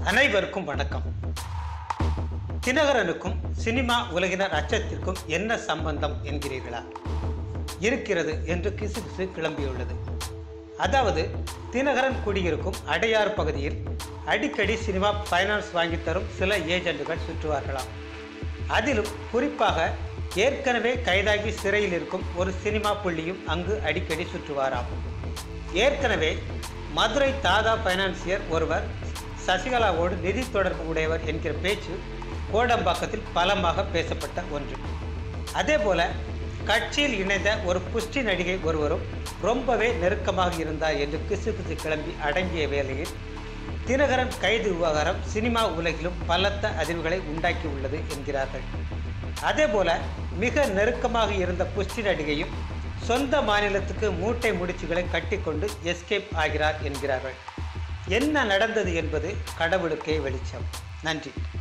அனைவருக்கும் வணக்கம் தினகரனுக்கும் சினிமா உலகினர் அச்சத்திற்கும் என்ன சம்பந்தம் என்கிறீர்களா இருக்கிறது என்று கிசுகிசு கிளம்பியுள்ளது அதாவது தினகரன் குடியிருக்கும் அடையார் பகுதியில் அடிக்கடி சினிமா ஃபைனான்ஸ் வாங்கித் தரும் சில ஏஜெண்டுகள் சுற்றுவார்களாம் அதிலும் குறிப்பாக ஏற்கனவே கைதாகி சிறையில் இருக்கும் ஒரு சினிமா புள்ளியும் அங்கு அடிக்கடி சுற்றுவாராம் ஏற்கனவே மதுரை தாதா ஃபைனான்சியர் ஒருவர் சசிகலாவோடு நிதி தொடர்பு உடையவர் என்கிற பேச்சு கோடம்பாக்கத்தில் பலமாக பேசப்பட்ட ஒன்று அதேபோல கட்சியில் இணைந்த ஒரு புஷ்டி நடிகை ஒருவரும் ரொம்பவே நெருக்கமாக இருந்தார் என்று கிசுகிசு கிளம்பி அடங்கிய வேளையில் தினகரன் கைது விவகாரம் சினிமா உலகிலும் பலத்த அதிர்வுகளை உண்டாக்கி உள்ளது என்கிறார்கள் அதேபோல மிக நெருக்கமாக இருந்த புஷ்டி நடிகையும் சொந்த மாநிலத்துக்கு மூட்டை முடிச்சுகளை கட்டிக்கொண்டு எஸ்கேப் ஆகிறார் என்கிறார்கள் என்ன நடந்தது என்பது கடவுளுக்கே வெளிச்சம் நன்றி